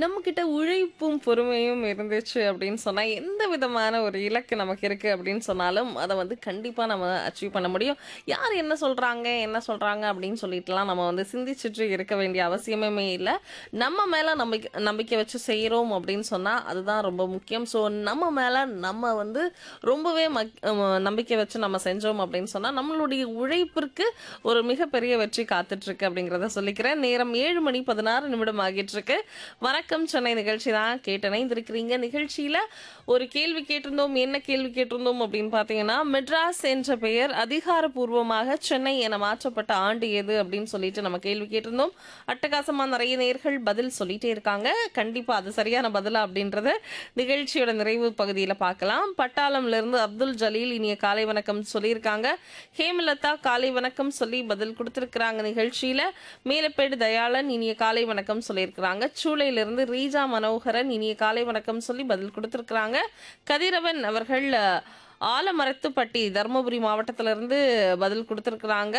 நம்மக்கிட்ட உழைப்பும் பொறுமையும் இருந்துச்சு அப்படின்னு சொன்னா, எந்த விதமான ஒரு இலக்கு நமக்கு இருக்கு அப்படின்னு சொன்னாலும், அத வந்து கண்டிப்பா நம்ம அச்சீவ் பண்ண முடியும். யார் என்ன சொல்றாங்க, என்ன சொல்றாங்க அப்படின்னு சொல்லிட்டுலாம் நம்ம வந்து சிந்திச்சுட்டு இருக்க வேண்டிய அவசியமே இல்ல. நம்ம மேல நம்பிக்கை நம்பிக்கை வச்சு செய்றோம் அப்படின்னு சொன்னா, அதுதான் ரொம்ப முக்கியம். ஸோ நம்ம மேல நம்ம வந்து ரொம்பவே மக் அ நம்பிக்கை வச்சு நம்ம செஞ்சோம் அப்படின்னு சொன்னா, நம்மளுடைய உழைப்பிற்கு ஒரு மிகப்பெரிய வெற்றி காத்துட்டு இருக்கு அப்படிங்கிறத சொல்லிக்கிறேன். நேரம் 7 மணி 16 நிமிடம் ஆகிட்டு இருக்கு. வணக்கம் சென்னை நிகழ்ச்சி தான் கேட்டு இணைந்திருக்கிறீங்க. நிகழ்ச்சியில ஒரு கேள்வி கேட்டிருந்தோம். என்ன கேள்வி கேட்டிருந்தோம் அப்படின்னு பார்த்தீங்கன்னா, மெட்ராஸ் என்ற பெயர் அதிகாரப்பூர்வமாக சென்னை என மாற்றப்பட்ட ஆண்டு எது அப்படின்னு சொல்லிட்டு நம்ம கேள்வி கேட்டிருந்தோம். அட்டகாசமா நிறைய நேயர்கள் பதில் சொல்லிட்டே இருக்காங்க. கண்டிப்பா அது சரியான பதிலா அப்படின்றத நிகழ்ச்சியோட நிறைவு பகுதியில பார்க்கலாம். பட்டாளம்ல இருந்து அப்துல் ஜலீல் இனிய காலை வணக்கம் சொல்லியிருக்காங்க. ஹேமலதா காலை வணக்கம் சொல்லி பதில் கொடுத்திருக்கிறாங்க நிகழ்ச்சியில. மேலப்பேடு தயாளன் இனிய காலை வணக்கம் சொல்லியிருக்கிறாங்க. சூளையிலிருந்து ரீஜா மனோகரன் இனிய காலை வணக்கம் சொல்லி பதில் கொடுத்திருக்கிறாங்க. கதிரவன் அவர்கள் அஹ், ஆலமரத்துப்பட்டி தருமபுரி மாவட்டத்திலிருந்து பதில் கொடுத்திருக்கிறாங்க.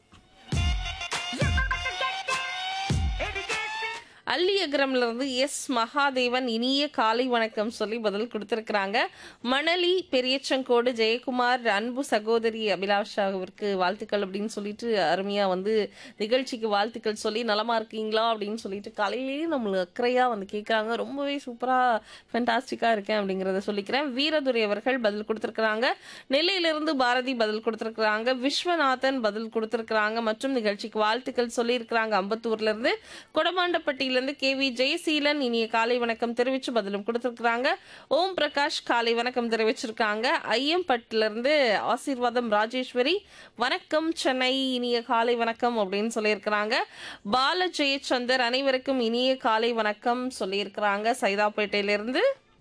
அள்ளியகரம்ல இருந்து எஸ் மகாதேவன் இனிய காலை வணக்கம் சொல்லி பதில் கொடுத்திருக்கிறாங்க மணலி பெரியச்சங்கோடு ஜெயக்குமார் அன்பு சகோதரி அபிலாஷாவிற்கு வாழ்த்துக்கள் அப்படின்னு சொல்லிட்டு அருமையா வந்து நிகழ்ச்சிக்கு வாழ்த்துக்கள் சொல்லி நலமா இருக்கீங்களா அப்படின்னு சொல்லிட்டு காலையிலேயே நம்மள அக்கறையா வந்து கேட்குறாங்க ரொம்பவே சூப்பரா ஃபென்டாஸ்டிக்கா இருக்கேன் அப்படிங்கிறத சொல்லிக்கிறேன் வீரதுரை அவர்கள் பதில் கொடுத்திருக்கிறாங்க நெல்லையிலிருந்து பாரதி பதில் கொடுத்திருக்கிறாங்க விஸ்வநாதன் பதில் கொடுத்திருக்கிறாங்க மற்றும் நிகழ்ச்சிக்கு வாழ்த்துக்கள் சொல்லியிருக்கிறாங்க அம்பத்தூர்ல இருந்து கொடமாண்டப்பட்டியிலிருந்து கே வி ஜெயசீலன் இனிய காலை வணக்கம் தெரிவிச்சு பதிலும் கொடுத்திருக்கிறாங்க ஓம் பிரகாஷ் காலை வணக்கம் தெரிவிச்சிருக்காங்க ஐயம்பட்டில இருந்து ஆசீர்வாதம் ராஜேஸ்வரி வணக்கம் சென்னை இனிய காலை வணக்கம் அப்படின்னு சொல்லியிருக்கிறாங்க பால ஜெயச்சந்தர் அனைவருக்கும் இனிய காலை வணக்கம் சொல்லியிருக்கிறாங்க சைதாப்பேட்டையிலிருந்து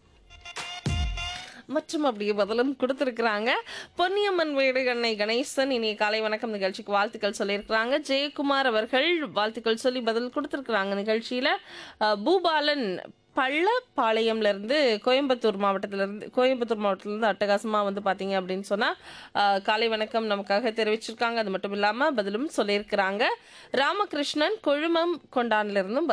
மற்றும் அப்படியே பதிலும் கொடுத்திருக்கிறாங்க பொன்னியம்மன் வீடு அன்னை கணேசன் இனிய காலை வணக்கம் நிகழ்ச்சிக்கு வாழ்த்துக்கள் சொல்லியிருக்கிறாங்க ஜெயக்குமார் அவர்கள் வாழ்த்துக்கள் சொல்லி பதில் கொடுத்திருக்கிறாங்க நிகழ்ச்சியில அஹ், பூபாலன் பள்ளப்பாளையம்ல இருந்து கோயம்புத்தூர் மாவட்டத்துல இருந்து கோயம்புத்தூர் மாவட்டத்துல இருந்து அட்டகாசமா வந்து பாத்தீங்க அப்படின்னு சொன்னா அஹ், காலை வணக்கம் நமக்காக தெரிவிச்சிருக்காங்க அது மட்டும் இல்லாம பதிலும் சொல்லியிருக்கிறாங்க ராமகிருஷ்ணன் கொழுமம் கொண்டான்ல இருந்தும்